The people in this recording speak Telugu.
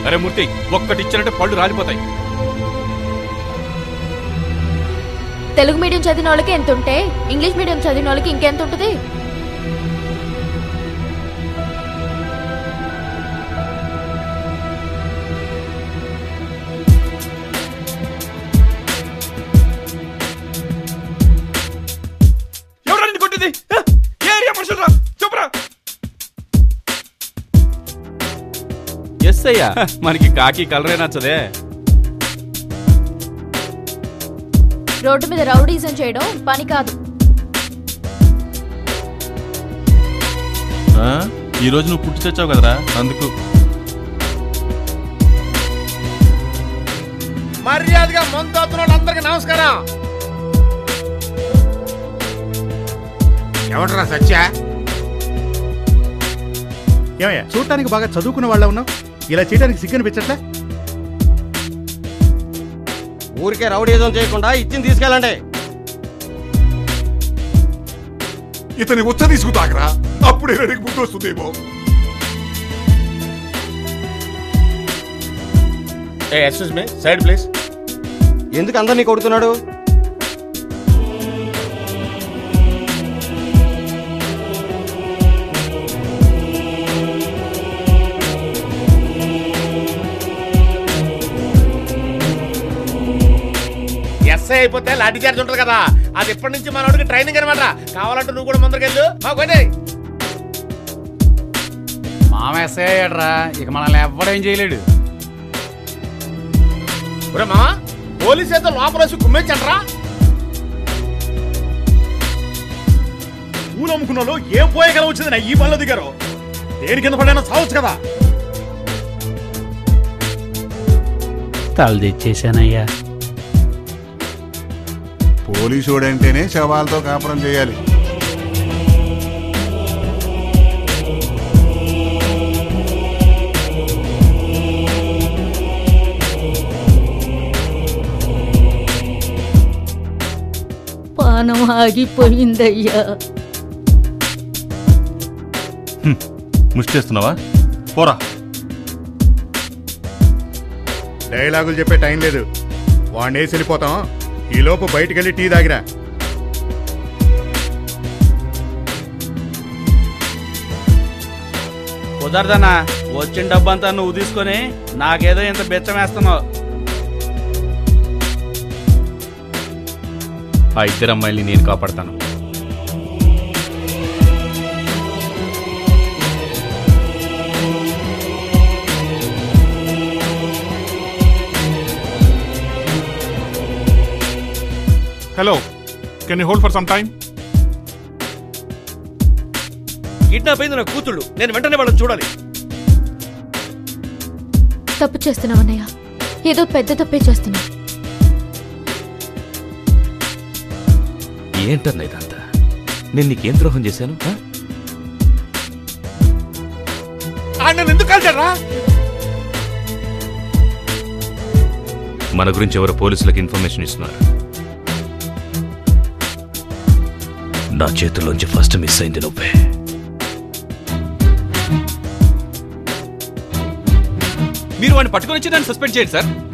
అరే మూర్తి ఒక్కటి ఇచ్చినట్టే పళ్ళు రాలిపోతాయి తెలుగు మీడియం చదివిన వాళ్ళకి ఎంత ఉంటే ఇంగ్లీష్ మీడియం చదివిన వాళ్ళకి ఇంకెంత ఉంటుంది ఎవరా నిన్ను కొట్టింది హ? ఏ ఏరియా మనుషులరా చెప్పురా ఎస్ అయ్యా మనకి కాకి కలరే నచ్చదే రోడ్డు మీద రౌడీజం చేయడం పని కాదు ఆ, ఈ రోజు నువ్వు పుట్టి తెచ్చావు కదరా అందుకు మర్యాదగా మందు అవుతున్న అందరికి నమస్కారం ఎవడరా సత్య ఏమయ్యా చూడటానికి బాగా చదువుకున్న వాళ్ళ ఉన్నావు ఇలా చేయడానికి సిగ్గనిపించట్లే ఊరికే రౌడీజం చేయకుండా ఇచ్చింది తీసుకెళ్ళండి ఇతని ఉచ్చ తీసుకుతాకరా అప్పుడే రెడీకి ముందు వస్తుందేమో ఎక్స్క్యూజ్ మీ సైడ్ ప్లీజ్ ఎందుకు అందరినీ కొడుతున్నాడు ఎస్ఐ అయిపోతే లాఠీ చార్జ్ ఉంటుంది కదా అది ఇప్పటి నుంచి మనోడికి ట్రైనింగ్ అనమాట కావాలంటే నువ్వు కూడా ముందరికెళ్ళు మాకు పోనీ. మామ ఎస్ఐ అయ్యాడ్రా ఇక మనల్ని ఎవ్వడేం చేయలేడు ఒరే మామ పోలీస్ అయితే లోపల వచ్చి కుమ్మేచ్చండ్రా పూలు అమ్ముకున్న వాళ్ళు ఏం పోయగల వచ్చింది నా ఈ పనులు దిగారు దేని కింద పడైనా చావచ్చు కదా తల తెచ్చేసానయ్యా పోలీసోడంటేనే శవాలతో కాపురం చేయాలి పానం ఆగిపోయిందయ్యా ముష్టేస్తున్నావా పోరా డైలాగులు చెప్పే టైం లేదు వాడిని వేసి వెళ్ళిపోతాం ఈ లోపు బయటికి వెళ్ళి టీ తాగిరా కుదరదన్నా వచ్చిన డబ్బంతా నువ్వు తీసుకొని నాకేదో ఇంత బెచ్చం వేస్తున్నావు ఆ ఇద్దరు అమ్మాయిల్ని నేను కాపాడతాను hello can you hold for some time kidnap అయింది నా కూతుళ్ళు నేను వెంటనే వాళ్ళని చూడాలి తప్పు చేస్తున్నావు అన్నయ్య ఏదో పెద్ద తప్పే చేస్తున్నావు ఏంటన్నా ఇదంతా నేను నీకేం ద్రోహం చేశాను ఆ? నన్ను ఎందుకు కలిచారా మన గురించి ఎవరో పోలీసులకు ఇన్ఫర్మేషన్ ఇస్తున్నారు నా చేతుల్లోంచి ఫస్ట్ మిస్ అయింది నువ్వే మీరు వాడిని పట్టుకొని వచ్చి నన్ను సస్పెండ్ చేయండి సార్